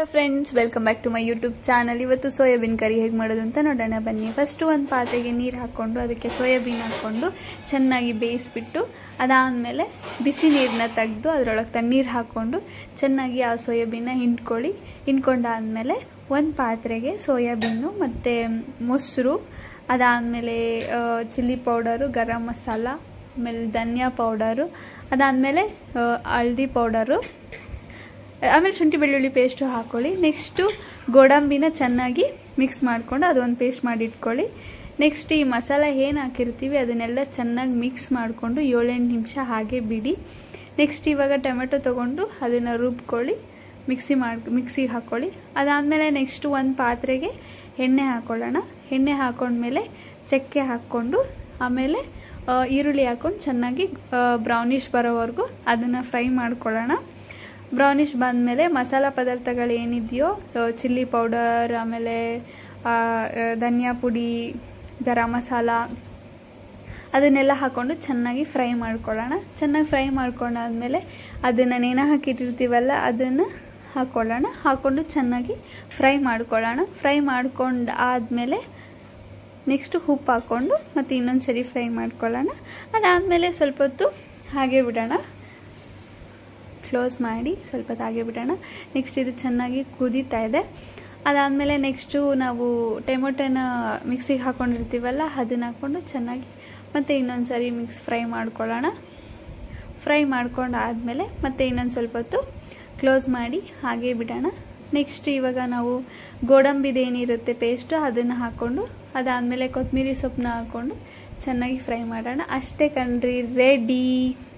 hello friends welcome back to my YouTube channel ಇವತ್ತು soybean curry ಹೇಗೆ ಮಾಡೋದು ಅಂತ ನೋಡೋಣ ಬನ್ನಿ ಫಸ್ಟು ಒಂದು ಪಾತ್ರೆಗೆ ನೀರು ಹಾಕ್ಕೊಂಡು ಅದಕ್ಕೆ ಸೋಯಾಬೀನ್ ಹಾಕ್ಕೊಂಡು ಚೆನ್ನಾಗಿ ಬೇಯಿಸ್ಬಿಟ್ಟು ಅದಾದಮೇಲೆ ಬಿಸಿ ನೀರನ್ನ ತೆಗೆದು ಅದರೊಳಗೆ ತಣ್ಣೀರು ಹಾಕ್ಕೊಂಡು ಚೆನ್ನಾಗಿ ಆ ಸೋಯಾಬೀನ ಹಿಂಡ್ಕೊಳ್ಳಿ ಹಿಂಡ್ಕೊಂಡಾದಮೇಲೆ ಒಂದು ಪಾತ್ರೆಗೆ ಸೋಯಾಬೀನು ಮತ್ತು ಮೊಸರು ಅದಾದಮೇಲೆ ಚಿಲ್ಲಿ ಪೌಡರು ಗರಂ ಮಸಾಲ ಆಮೇಲೆ ಧನಿಯಾ ಪೌಡರು ಅದಾದಮೇಲೆ ಹಳ್ದಿ ಪೌಡರು ಆಮೇಲೆ ಶುಂಠಿ ಬೆಳ್ಳುಳ್ಳಿ ಪೇಸ್ಟು ಹಾಕ್ಕೊಳ್ಳಿ ನೆಕ್ಸ್ಟು ಗೋಡಂಬಿನ ಚೆನ್ನಾಗಿ ಮಿಕ್ಸ್ ಮಾಡಿಕೊಂಡು ಅದೊಂದು ಪೇಸ್ಟ್ ಮಾಡಿ ಇಟ್ಕೊಳ್ಳಿ ನೆಕ್ಸ್ಟ್ ಈ ಮಸಾಲ ಏನು ಹಾಕಿರ್ತೀವಿ ಅದನ್ನೆಲ್ಲ ಚೆನ್ನಾಗಿ ಮಿಕ್ಸ್ ಮಾಡಿಕೊಂಡು ಏಳೆಂಟು ನಿಮಿಷ ಹಾಗೆ ಬಿಡಿ ನೆಕ್ಸ್ಟ್ ಇವಾಗ ಟೊಮೆಟೊ ತೊಗೊಂಡು ಅದನ್ನು ರುಬ್ಕೊಳ್ಳಿ ಮಿಕ್ಸಿ ಮಾಡಿ ಮಿಕ್ಸಿಗೆ ಹಾಕ್ಕೊಳ್ಳಿ ಅದಾದಮೇಲೆ ನೆಕ್ಸ್ಟು ಒಂದು ಪಾತ್ರೆಗೆ ಎಣ್ಣೆ ಹಾಕ್ಕೊಳ್ಳೋಣ ಎಣ್ಣೆ ಹಾಕ್ಕೊಂಡ್ಮೇಲೆ ಚಕ್ಕೆ ಹಾಕ್ಕೊಂಡು ಆಮೇಲೆ ಈರುಳ್ಳಿ ಹಾಕ್ಕೊಂಡು ಚೆನ್ನಾಗಿ ಬ್ರೌನಿಷ್ ಬರೋವರೆಗೂ ಅದನ್ನು ಫ್ರೈ ಮಾಡ್ಕೊಳ್ಳೋಣ ಬ್ರೌನಿಷ್ ಬಂದಮೇಲೆ ಮಸಾಲ ಪದಾರ್ಥಗಳು ಏನಿದೆಯೋ ಚಿಲ್ಲಿ ಪೌಡರ್ ಆಮೇಲೆ ಧನಿಯಾ ಪುಡಿ ಗರಂ ಮಸಾಲ ಅದನ್ನೆಲ್ಲ ಹಾಕ್ಕೊಂಡು ಚೆನ್ನಾಗಿ ಫ್ರೈ ಮಾಡ್ಕೊಳ್ಳೋಣ ಚೆನ್ನಾಗಿ ಫ್ರೈ ಮಾಡ್ಕೊಂಡಾದ್ಮೇಲೆ ಅದನ್ನು ನೇಣ ಹಾಕಿಟ್ಟಿರ್ತೀವಲ್ಲ ಅದನ್ನು ಹಾಕ್ಕೊಳ್ಳೋಣ ಹಾಕ್ಕೊಂಡು ಚೆನ್ನಾಗಿ ಫ್ರೈ ಮಾಡ್ಕೊಳ್ಳೋಣ ಫ್ರೈ ಮಾಡ್ಕೊಂಡು ಆದಮೇಲೆ ನೆಕ್ಸ್ಟು ಉಪ್ಪು ಹಾಕ್ಕೊಂಡು ಮತ್ತು ಇನ್ನೊಂದು ಸರಿ ಫ್ರೈ ಮಾಡ್ಕೊಳ್ಳೋಣ ಅದಾದಮೇಲೆ ಸ್ವಲ್ಪ ಹೊತ್ತು ಹಾಗೆ ಬಿಡೋಣ ಕ್ಲೋಸ್ ಮಾಡಿ ಸ್ವಲ್ಪ ಹಾಗೆ ಬಿಡೋಣ ನೆಕ್ಸ್ಟ್ ಇದು ಚೆನ್ನಾಗಿ ಕುದೀತಾ ಇದೆ ಅದಾದಮೇಲೆ ನೆಕ್ಸ್ಟು ನಾವು ಟೊಮೊಟೊನ ಮಿಕ್ಸಿಗೆ ಹಾಕ್ಕೊಂಡಿರ್ತೀವಲ್ಲ ಅದನ್ನ ಹಾಕ್ಕೊಂಡು ಚೆನ್ನಾಗಿ ಮತ್ತು ಇನ್ನೊಂದು ಸರಿ ಮಿಕ್ಸ್ ಫ್ರೈ ಮಾಡ್ಕೊಳ್ಳೋಣ ಫ್ರೈ ಮಾಡ್ಕೊಂಡು ಆದಮೇಲೆ ಮತ್ತೆ ಇನ್ನೊಂದು ಸ್ವಲ್ಪ ಹೊತ್ತು ಕ್ಲೋಸ್ ಮಾಡಿ ಹಾಗೆ ಬಿಡೋಣ ನೆಕ್ಸ್ಟ್ ಇವಾಗ ನಾವು ಗೋಡಂಬಿದೇನಿರುತ್ತೆ ಪೇಸ್ಟು ಅದನ್ನು ಹಾಕ್ಕೊಂಡು ಅದಾದಮೇಲೆ ಕೊತ್ತಂಬರಿ ಸೊಪ್ಪನ್ನ ಹಾಕ್ಕೊಂಡು ಚೆನ್ನಾಗಿ ಫ್ರೈ ಮಾಡೋಣ ಅಷ್ಟೇ ಕಣ್ರಿ ರೆಡಿ